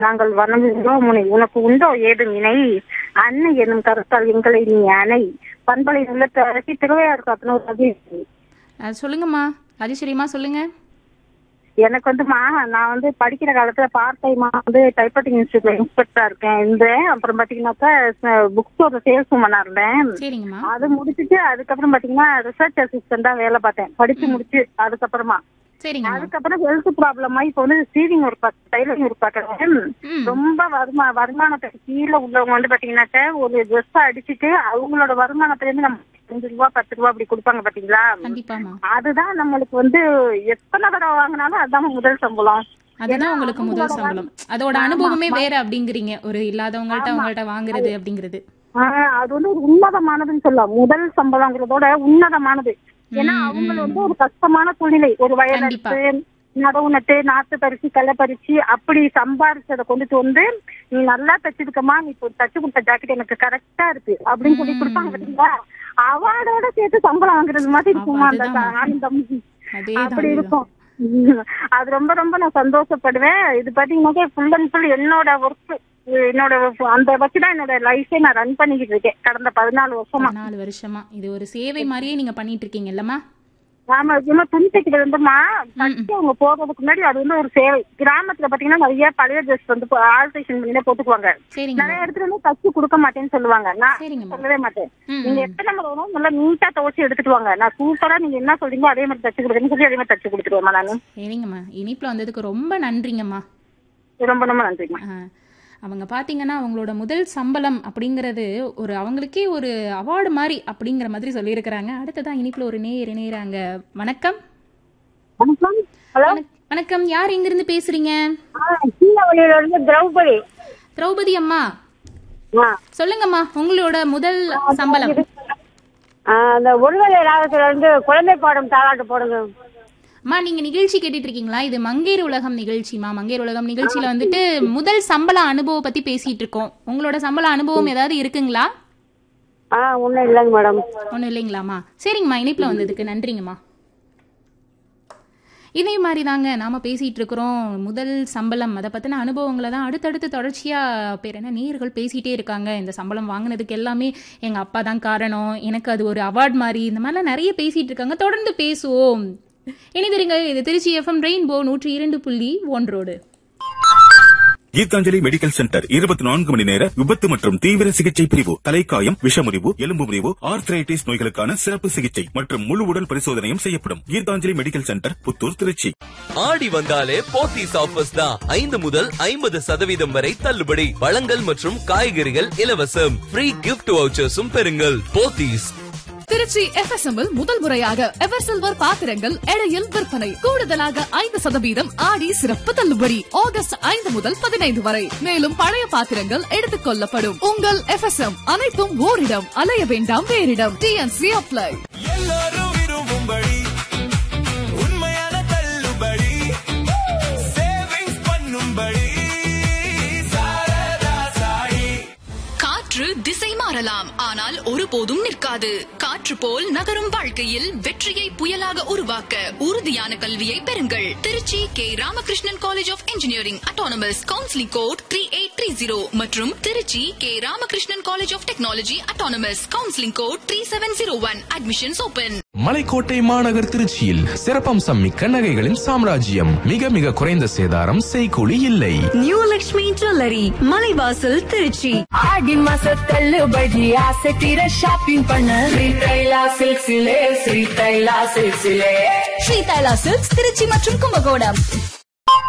நாங்கள் வணங்குகிறோம் உன்னை உனக்கு உண்டோ ஏதும் இணை அன்னை என்னும் கருத்தால் எங்களை நீ அணை பண்பலை உள்ளத்தை அரசி திருவையாறு காத்தனூர் ரவி அஹ், சொல்லுங்கம்மா ராஜேஸ்வரிம்மா சொல்லுங்க எனக்கு வந்துமா நான் வந்து படிக்கிற காலத்துல பார்ட் டைமா வந்து டைப்ரைட்டிங் இன்ஸ்டியூட்ல இன்ஸ்பெக்டரா இருக்கேன் இருந்தேன் அப்புறம் பாத்தீங்கன்னாக்கா புக் ஸ்டோர்ல சேல்ஸ் உமனா இருந்தேன் சரிங்கம்மா அது முடிச்சிட்டு அதுக்கப்புறம் பாத்தீங்கன்னா ரிசர்ச் அசிஸ்டண்டா வேலை பார்த்தேன் படிச்சு முடிச்சு அதுக்கப்புறமா சரிங்கம்மா அதுக்கப்புறம் ஹெல்த் ப்ராப்ளம் ஆகி இப்போ வந்து சீவிங் ஒரு டைலரிங் ஒரு பாக்குறேன் ம். ரொம்ப வருமா வருமானத்துக்கு கீழே உள்ளவங்க வந்து பாத்தீங்கன்னாக்க ஒரு ட்ரெஸ் அடிச்சுட்டு அவங்களோட வருமானத்துல இருந்து நம்ம அஞ்சு ரூபா பத்து ரூபா அப்படி கொடுப்பாங்க பாத்தீங்களா கண்டிப்பாம்மா அதுதான் நம்மளுக்கு வந்து எத்தனை தடவை வாங்கினாலும் அதுதான் முதல் சம்பளம் அதுதான் உங்களுக்கு முதல் சம்பளம் அதோட அனுபவமே வேற அப்படிங்கிறீங்க ஒரு இல்லாதவங்கள்ட்ட அவங்கள்ட்ட வாங்குறது அப்படிங்கிறது ஆஹ் அது வந்து ஒரு உன்னதமானதுன்னு சொல்லலாம் முதல் சம்பளங்கிறதோட உன்னதமானது ஏன்னா அவங்க வந்து ஒரு கஷ்டமான சூழ்நிலை ஒரு கண்டிப்பா. வயலத்து நடவு நட்டு நாத்து பறிச்சு களை பறிச்சு அப்படி சம்பாரிச்சதை கொண்டுட்டு வந்து நீ நல்லா தச்சிருக்கமா நீ இப்போ தச்சு கொடுத்த ஜாக்கெட் எனக்கு கரெக்டா இருக்கு அப்படின்னு சொல்லி கொடுப்பாங்க பாத்தீங்களா அவார்டோட சேர்த்து சம்பளம் வாங்குறது மாதிரி இருக்குமா அந்த அதுதான். ஆனந்தம் அதேதான் அப்படி அதேதான். இருக்கும் உம். அது ரொம்ப ரொம்ப நான் சந்தோஷப்படுவேன் இது பாத்தீங்கன்னாக்கா ஃபுல் அண்ட் ஃபுல் என்னோட ஒர்க் என்னோட அந்த வச்சுதான் என்னோட லைஃபே நான் ரன் பண்ணிக்கிட்டு இருக்கேன் கடந்த பதினாலு வருஷமா நாலு வருஷமா இது ஒரு சேவை மாதிரியே நீங்க பண்ணிட்டு இருக்கீங்க இல்லம்மா ஆமா இன்னும் துணி தைக்கிறது வந்துமா ஃபர்ஸ்ட் அவங்க போறதுக்கு முன்னாடி அது வந்து ஒரு சேவை கிராமத்துல பாத்தீங்கன்னா நிறைய பழைய ட்ரெஸ் வந்து ஆல்ட்ரேஷன் பண்ணி போட்டுக்குவாங்க சரிங்கம்மா நிறைய இடத்துல வந்து தச்சு கொடுக்க மாட்டேன்னு சொல்லுவாங்க நான் சரிங்கம்மா சொல்லவே மாட்டேன் ம், நீங்க எத்தனை முறை வேணும் நல்லா நீட்டா துவச்சு எடுத்துட்டு வாங்க நான் சூப்பரா நீங்க என்ன சொல்றீங்களோ அதே மாதிரி தச்சு கொடுக்குறேன்னு சொல்லி அதே மாதிரி தச்சு கொடுத்துருவேன் நானு சரிங்கம்மா இனிப்புல வந்ததுக்கு ரொம்ப நன்றிங்கம்மா ரொம்ப ரொம்ப நன்றிமா ஆ, அவங்க பார்த்தீங்கன்னா அவங்களோட முதல் சம்பளம் அப்படிங்கிறது ஒரு அவங்களுக்கே ஒரு அவார்டு மாதிரி அப்படிங்கிற மாதிரி சொல்லியிருக்கிறாங்க அடுத்ததான் இனிப்புல ஒரு நேர் இணையறாங்க வணக்கம் வணக்கம் ஹலோ வணக்- வணக்கம் யார் எங்கிருந்து பேசுறீங்க கீழவழியில இருந்து திரௌபதி திரௌபதி அம்மா ஆ. சொல்லுங்கம்மா உங்களோட முதல் சம்பளம் ஆ, அந்த ஒருவரை ராகத்துல இருந்து குழந்தை பாடும் தாளாட்டு போடுங்க அம்மா நீங்க நிகழ்ச்சி கேட்டுட்டு இருக்கீங்களா இது மங்கேர் உலகம் நிகழ்ச்சிமா மங்கேர் உலகம் நிகழ்ச்சியில வந்துட்டு முதல் சம்பள அனுபவம் பத்தி பேசிட்டு இருக்கோம் உங்களோட சம்பள அனுபவம் ஏதாவது இருக்குங்களா ஆ ஒண்ணும் இல்லைங்க மேடம் ஒன்றும் இல்லைங்களாம்மா சரிங்கம்மா இணைப்பில் வந்ததுக்கு நன்றிங்கம்மா இதே மாதிரி தாங்க நாம பேசிட்டு இருக்கிறோம் முதல் சம்பளம் அதை பத்தின அனுபவங்களை தான் அடுத்தடுத்து தொடர்ச்சியா பேர் என்ன நேர்கள் பேசிட்டே இருக்காங்க இந்த சம்பளம் வாங்கினதுக்கு எல்லாமே எங்க அப்பா தான் காரணம் எனக்கு அது ஒரு அவார்ட் மாதிரி இந்த மாதிரிலாம் நிறைய பேசிட்டு இருக்காங்க தொடர்ந்து பேசுவோம் இணைந்திருங்க இது திருச்சி எஃப்எம் ரெயின்போ நூற்றி இரண்டு புள்ளி ஒன்றோடு கீதாஞ்சலி மெடிக்கல் சென்டர் இருபத்தி நான்கு மணி நேர விபத்து மற்றும் தீவிர சிகிச்சை பிரிவு தலைக்காயம் விஷமுறிவு எலும்பு முறிவு ஆர்த்ரைட்டிஸ் நோய்களுக்கான சிறப்பு சிகிச்சை மற்றும் முழு உடல் பரிசோதனையும் செய்யப்படும் கீதாஞ்சலி மெடிக்கல் சென்டர் புத்தூர் திருச்சி ஆடி வந்தாலே போத்தீஸ் ஆஃபர்ஸ் தான் ஐந்து முதல் ஐம்பது சதவீதம் வரை தள்ளுபடி பழங்கள் மற்றும் காய்கறிகள் இலவசம் ஃப்ரீ கிஃப்ட் வவுச்சர்ஸும் பெறுங்கள் போத்தீஸ் திருச்சி FSM இல் முதல் முறையாக எவர் சில்வர் பாத்திரங்கள் எடையில் விற்பனை கூடுதலாக ஐந்து சதவீதம் ஆடி சிறப்பு தள்ளுபடி ஆகஸ்ட் ஐந்து முதல் பதினைந்து வரை மேலும் பழைய பாத்திரங்கள் எடுத்துக் கொள்ளப்படும் உங்கள் FSM அனைத்தும் ஓரிடம் அலைய வேண்டாம் வேறிடம் டிஎன்சி அப்ளை எல்லாரும் விரும்பும்படி உண்மையான தள்ளுபடி சேவிங்ஸ் பண்ணும்படி சாரதா சாயி காற்று திசை மாறலாம் ஆனால் ஒருபோதும் நிற்காது காற்று போல் நகரும் வாழ்க்கையில் வெற்றியை புயலாக உருவாக்க உறுதியான கல்வியை பெறுங்கள் Trichy K Ramakrishnan college of engineering autonomous counselling code three eight three zero மற்றும் Trichy K Ramakrishnan college of technology autonomous counselling code three seven zero one admissions open Malaikottai மாநகர் திருச்சியில் சிறப்பம்சம் மிக்க நகைகளின் சாம்ராஜ்யம் மிக மிக குறைந்த சேதாரம் செய்கூலி இல்லை நியூ லக்ஷ்மி ஜுவல்லரி மலைவாசல் திருச்சி ஆடி மாச தள்ளுபடி ஆசை தீர ஷாப்பிங் பண்ண ஸ்ரீ தைலா சில்க்ஸிலே ஸ்ரீ தைலா சில்க்ஸிலே ஸ்ரீ தைலா சில்க்ஸ் திருச்சி மற்றும் கும்பகோணம்